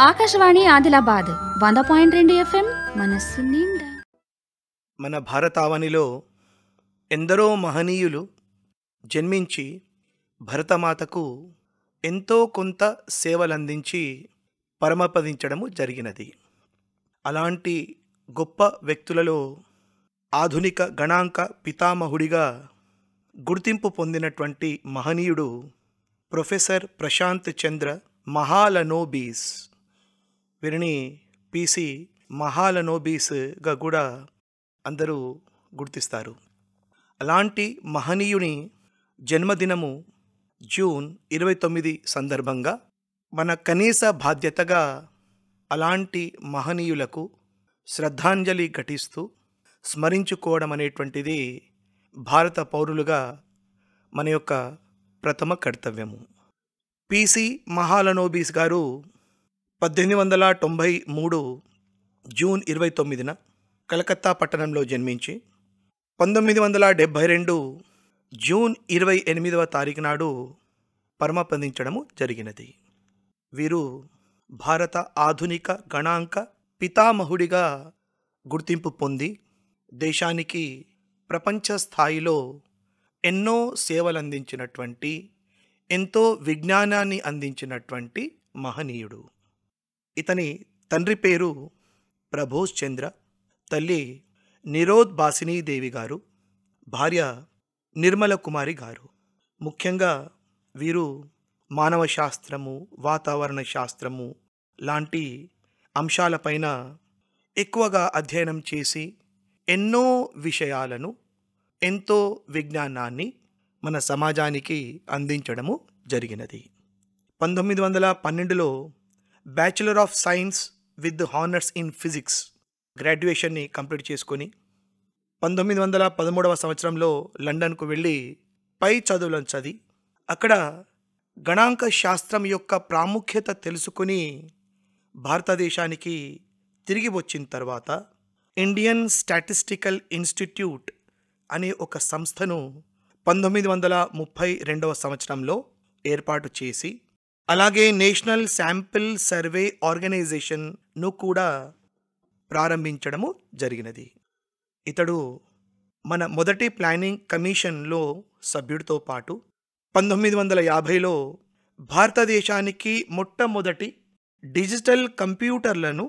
ఆకాశవాణి ఆదిలాబాద్ వంద పాయింట్ రెండు ఎఫ్ఎం మనస్సు నిండా మన భారతావనిలో ఎందరో మహనీయులు జన్మించి భరతమాతకు ఎంతో కొంత సేవలందించి పరమపదించడము జరిగినది అలాంటి గొప్ప వ్యక్తులలో ఆధునిక గణాంక పితామహుడిగా గుర్తింపు పొందినటువంటి మహనీయుడు ప్రొఫెసర్ ప్రశాంత్ చంద్ర మహాలనోబీస్ వీరిని పిసి మహాలనోబీస్గా కూడా అందరూ గుర్తిస్తారు అలాంటి మహనీయుని జన్మదినము జూన్ ఇరవై తొమ్మిది సందర్భంగా మన కనీస బాధ్యతగా అలాంటి మహనీయులకు శ్రద్ధాంజలి ఘటిస్తూ స్మరించుకోవడం అనేటువంటిది భారత పౌరులుగా మన యొక్క ప్రథమ కర్తవ్యము పిసి మహాలనోబీస్ గారు పద్దెనిమిది వందల తొంభై మూడు జూన్ ఇరవై తొమ్మిదిన కలకత్తా పట్టణంలో జన్మించి పంతొమ్మిది వందల డెబ్భై రెండు జూన్ ఇరవై ఎనిమిదవ తారీఖు నాడు పరమపదించడము జరిగినది వీరు భారత ఆధునిక గణాంక పితామహుడిగా గుర్తింపు పొంది దేశానికి ప్రపంచ స్థాయిలో ఎన్నో సేవలందించినటువంటి ఎంతో విజ్ఞానాన్ని అందించినటువంటి మహనీయుడు ఇతని తండ్రి పేరు ప్రభోష్ చంద్ర తల్లి నిరోద్ బాసినీదేవి గారు భార్య నిర్మల కుమారి గారు ముఖ్యంగా వీరు మానవ శాస్త్రము వాతావరణ శాస్త్రము లాంటి అంశాలపైన ఎక్కువగా అధ్యయనం చేసి ఎన్నో విషయాలను ఎంతో విజ్ఞానాన్ని మన సమాజానికి అందించడము జరిగినది పంతొమ్మిది వందల పన్నెండులో bachelor of science with honours in physics గ్రాడ్యుయేషన్ని కంప్లీట్ చేసుకొని పంతొమ్మిది వందల పదమూడవ సంవత్సరంలో లండన్కు వెళ్ళి పై చదువులను చదివి అక్కడ గణాంక శాస్త్రం యొక్క ప్రాముఖ్యత తెలుసుకుని భారతదేశానికి తిరిగి వచ్చిన తర్వాత ఇండియన్ స్టాటిస్టికల్ ఇన్స్టిట్యూట్ అనే ఒక సంస్థను పంతొమ్మిది వందల ముప్పై రెండవ సంవత్సరంలో ఏర్పాటు చేసి అలాగే నేషనల్ శాంపిల్ సర్వే ఆర్గనైజేషన్ను కూడా ప్రారంభించడము జరిగినది ఇతడు మన మొదటి ప్లానింగ్ కమిషన్లో సభ్యుడితో పాటు పంతొమ్మిది వందల యాభైలో భారతదేశానికి మొట్టమొదటి డిజిటల్ కంప్యూటర్లను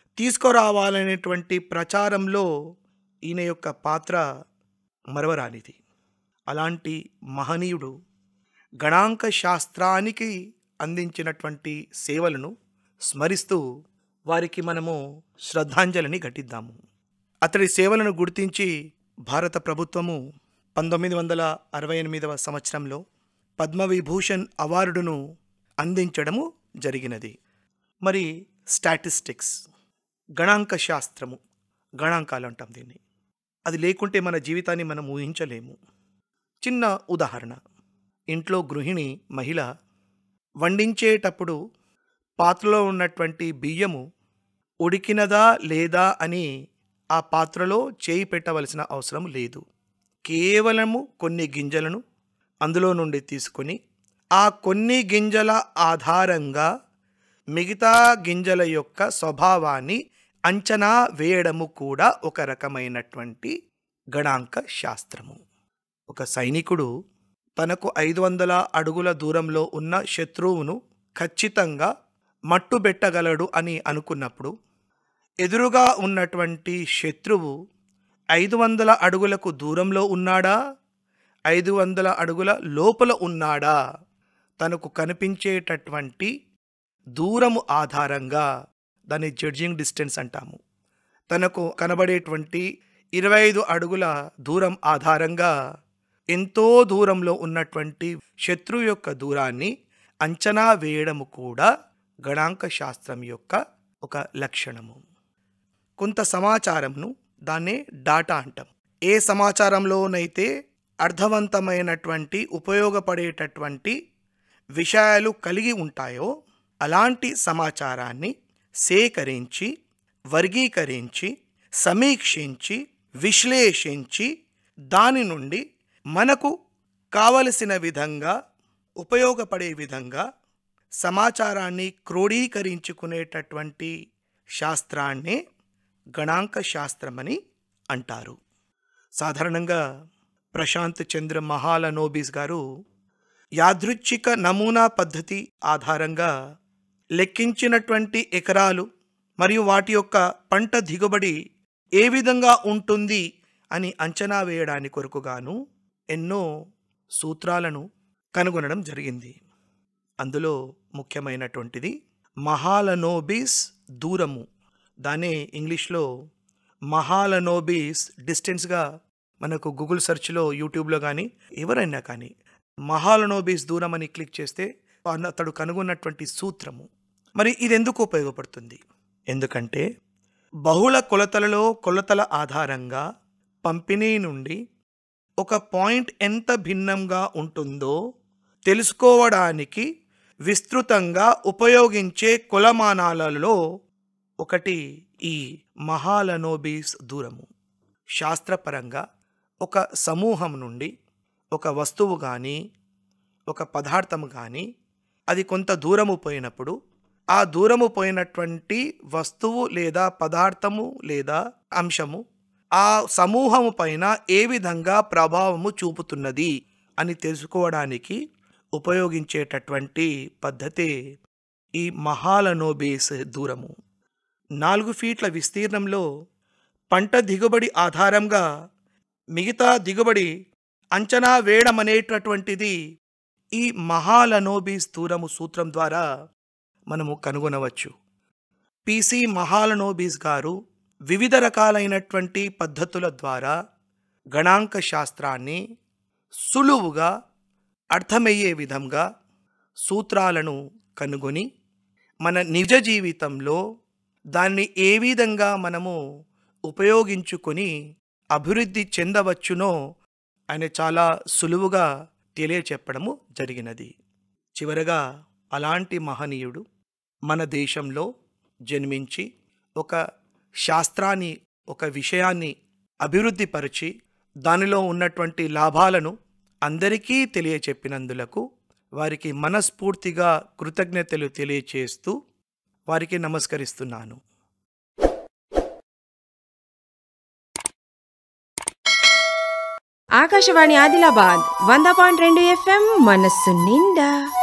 తీసుకురావాలనేటువంటి ప్రచారంలో ఈయన యొక్క పాత్ర మరవరానిది అలాంటి మహనీయుడు గణాంక శాస్త్రానికి అందించినటువంటి సేవలను స్మరిస్తూ వారికి మనము శ్రద్ధాంజలిని ఘటిద్దాము అతడి సేవలను గుర్తించి భారత ప్రభుత్వము పంతొమ్మిది వందల అరవై ఎనిమిదవ సంవత్సరంలో పద్మవిభూషణ్ అవార్డును అందించడము జరిగినది మరి స్టాటిస్టిక్స్ గణాంక శాస్త్రము గణాంకాలు అంటాం దీన్ని అది లేకుంటే మన జీవితాన్ని మనం ఊహించలేము చిన్న ఉదాహరణ ఇంట్లో గృహిణి మహిళ వండించేటప్పుడు పాత్రలో ఉన్నటువంటి బియ్యము ఉడికినదా లేదా అని ఆ పాత్రలో చేయి పెట్టవలసిన అవసరం లేదు కేవలము కొన్ని గింజలను అందులో నుండి తీసుకొని ఆ కొన్ని గింజల ఆధారంగా మిగతా గింజల యొక్క స్వభావాన్ని అంచనా వేయడము కూడా ఒక రకమైనటువంటి గణాంక శాస్త్రము ఒక సైనికుడు తనకు ఐదు వందల అడుగుల దూరంలో ఉన్న శత్రువును ఖచ్చితంగా మట్టుబెట్టగలడు అని అనుకున్నప్పుడు ఎదురుగా ఉన్నటువంటి శత్రువు ఐదు వందల అడుగులకు దూరంలో ఉన్నాడా ఐదు వందల అడుగుల లోపల ఉన్నాడా తనకు కనిపించేటటువంటి దూరము ఆధారంగా దాన్ని జడ్జింగ్ డిస్టెన్స్ అంటాము తనకు కనబడేటువంటి ఇరవై ఐదు అడుగుల దూరం ఆధారంగా ఎంతో దూరంలో ఉన్నటువంటి శత్రువు యొక్క దూరాన్ని అంచనా వేయడము కూడా గణాంక శాస్త్రం యొక్క ఒక లక్షణము కొంత సమాచారంను దాన్నే డాటా అంటాం ఏ సమాచారంలోనైతే అర్థవంతమైనటువంటి ఉపయోగపడేటటువంటి విషయాలు కలిగి ఉంటాయో అలాంటి సమాచారాన్ని సేకరించి వర్గీకరించి సమీక్షించి విశ్లేషించి దాని నుండి మనకు కావలసిన విధంగా ఉపయోగపడే విధంగా సమాచారాన్ని క్రోడీకరించుకునేటటువంటి శాస్త్రాన్నే గణాంక శాస్త్రమని అంటారు సాధారణంగా ప్రశాంత్ చంద్ర మహాలనోబిస్ గారు యాదృచ్ఛిక నమూనా పద్ధతి ఆధారంగా లెక్కించినటువంటి ఎకరాలు మరియు వాటి యొక్క పంట దిగుబడి ఏ విధంగా ఉంటుంది అని అంచనా వేయడానికి కొరకుగాను ఎన్నో సూత్రాలను కనుగొనడం జరిగింది అందులో ముఖ్యమైనటువంటిది మహాలనోబిస్ దూరము దానే ఇంగ్లీష్లో మహాలనోబిస్ డిస్టెన్స్గా మనకు గూగుల్ సెర్చ్లో యూట్యూబ్లో కానీ ఎవరైనా కానీ మహాలనోబిస్ దూరం అని క్లిక్ చేస్తే అన్న- అతడు కనుగొన్నటువంటి సూత్రము మరి ఇది ఎందుకు ఉపయోగపడుతుంది ఎందుకంటే బహుళ కొలతలలో కొలతల ఆధారంగా పంపిణీ నుండి ఒక పాయింట్ ఎంత భిన్నంగా ఉంటుందో తెలుసుకోవడానికి విస్తృతంగా ఉపయోగించే కొలమానాలలో ఒకటి ఈ మహాలనోబిస్ దూరము శాస్త్రపరంగా ఒక సమూహం నుండి ఒక వస్తువు కానీ ఒక పదార్థము కానీ అది కొంత దూరము పోయినప్పుడు ఆ దూరము పోయినటువంటి వస్తువు లేదా పదార్థము లేదా అంశము ఆ సమూహము పైన ఏ విధంగా ప్రభావము చూపుతున్నది అని తెలుసుకోవడానికి ఉపయోగించేటటువంటి పద్ధతే ఈ మహాలనోబేస్ దూరము నాలుగు ఫీట్ల విస్తీర్ణంలో పంట దిగుబడి ఆధారంగా మిగతా దిగుబడి అంచనా వేయడం అనేటటువంటిది ఈ మహాలనోబీస్ దూరము సూత్రం ద్వారా మనము కనుగొనవచ్చు పిసి మహాలనోబీస్ గారు వివిధ రకాలైనటువంటి పద్ధతుల ద్వారా గణాంక శాస్త్రాన్ని సులువుగా అర్థమయ్యే విధంగా సూత్రాలను కనుగొని మన నిజ జీవితంలో దాన్ని ఏ విధంగా మనము ఉపయోగించుకొని అభివృద్ధి చెందవచ్చునో ఆయన చాలా సులువుగా తెలియచెప్పడము జరిగినది చివరగా అలాంటి మహనీయుడు మన దేశంలో జన్మించి ఒక శాస్త్రాన్ని ఒక విషయాన్ని అభివృద్ధిపరిచి దానిలో ఉన్నటువంటి లాభాలను అందరికీ తెలియచెప్పినందులకు వారికి మనస్ఫూర్తిగా కృతజ్ఞతలు తెలియచేస్తూ వారికి నమస్కరిస్తున్నాను ఆకాశవాణి ఆదిలాబాద్ వంద పాయింట్ రెండు ఎఫ్ఎం మనస్సు నిండా